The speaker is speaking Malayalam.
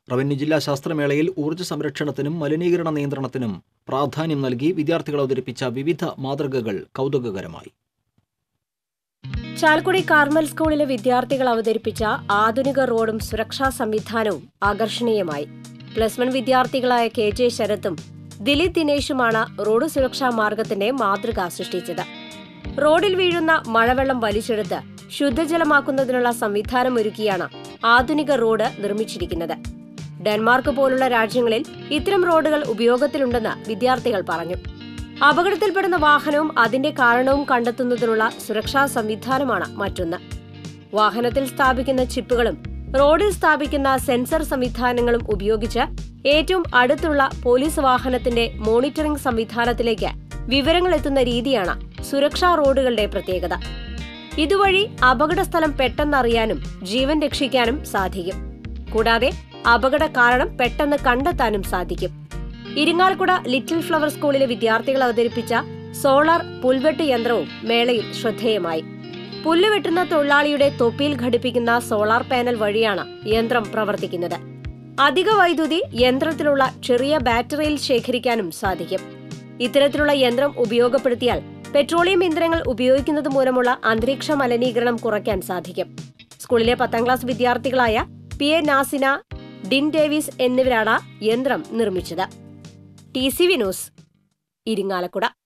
റവന്യൂ ജില്ലാ ശാസ്ത്രമേളയിൽ ഊർജ്ജ സംരക്ഷണത്തിനും മലിനീകരണ നിയന്ത്രണത്തിനും പ്രാധാന്യം നൽകി വിദ്യാർത്ഥികൾ അവതരിപ്പിച്ച വിവിധ മാതൃകകൾ കൗതുകകരമായി ചാലക്കുടി കാർമൽ സ്കൂളിലെ വിദ്യാർത്ഥികൾ അവതരിപ്പിച്ച ആധുനിക റോഡും സുരക്ഷാ സംവിധാനവും ആകർഷണീയമായി പ്ലസ് വൺ വിദ്യാർത്ഥികളായ കെ ജെ ശരത്തും ദിലീപ് ദിനേശുമാണ് റോഡ് സുരക്ഷാ മാർഗത്തിന്റെ മാതൃക സൃഷ്ടിച്ചത് റോഡിൽ വീഴുന്ന മഴവെള്ളം വലിച്ചെടുത്ത് ശുദ്ധജലമാക്കുന്നതിനുള്ള സംവിധാനമൊരുക്കിയാണ് ആധുനിക റോഡ് നിർമ്മിച്ചിരിക്കുന്നത് ഡെൻമാർക്ക് പോലുള്ള രാജ്യങ്ങളിൽ ഇത്തരം റോഡുകൾ ഉപയോഗത്തിലുണ്ടെന്ന് വിദ്യാർത്ഥികൾ പറഞ്ഞു അപകടത്തിൽപ്പെടുന്ന വാഹനവും അതിന്റെ കാരണവും കണ്ടെത്തുന്നതിനുള്ള സുരക്ഷാ സംവിധാനമാണ് മറ്റൊന്ന് വാഹനത്തിൽ സ്ഥാപിക്കുന്ന ചിപ്പുകളും റോഡിൽ സ്ഥാപിക്കുന്ന സെൻസർ സംവിധാനങ്ങളും ഉപയോഗിച്ച് ഏറ്റവും അടുത്തുള്ള പോലീസ് വാഹനത്തിന്റെ മോണിറ്ററിംഗ് സംവിധാനത്തിലേക്ക് വിവരങ്ങൾ എത്തുന്ന രീതിയാണ് സുരക്ഷാ റോഡുകളുടെ പ്രത്യേകത ഇതുവഴി അപകട സ്ഥലം പെട്ടെന്നറിയാനും ജീവൻ രക്ഷിക്കാനും സാധിക്കും കൂടാതെ അപകട കാരണം പെട്ടെന്ന് കണ്ടെത്താനും സാധിക്കും ഇരിങ്ങാലക്കുട ലിറ്റിൽ ഫ്ലവർ സ്കൂളിലെ വിദ്യാർത്ഥികൾ അവതരിപ്പിച്ച സോളാർ പുൽവെട്ട് യന്ത്രവും മേളയിൽ ശ്രദ്ധേയമായി പുല്ല് വെട്ടുന്ന തൊഴിലാളിയുടെ തൊപ്പിയിൽ ഘടിപ്പിക്കുന്ന സോളാർ പാനൽ വഴിയാണ് യന്ത്രം പ്രവർത്തിക്കുന്നത് അധിക വൈദ്യുതി യന്ത്രത്തിലുള്ള ചെറിയ ബാറ്ററിയിൽ ശേഖരിക്കാനും സാധിക്കും ഇത്തരത്തിലുള്ള യന്ത്രം ഉപയോഗപ്പെടുത്തിയാൽ പെട്രോളിയം ഇന്ധനങ്ങൾ ഉപയോഗിക്കുന്നത് മൂലമുള്ള അന്തരീക്ഷ മലിനീകരണം കുറയ്ക്കാൻ സാധിക്കും സ്കൂളിലെ പത്താം ക്ലാസ് വിദ്യാർത്ഥികളായ P A Nasina Din Davis എന്നിവരാണ് യന്ത്രം നിർമ്മിച്ചത് T C V news Irinjalakuda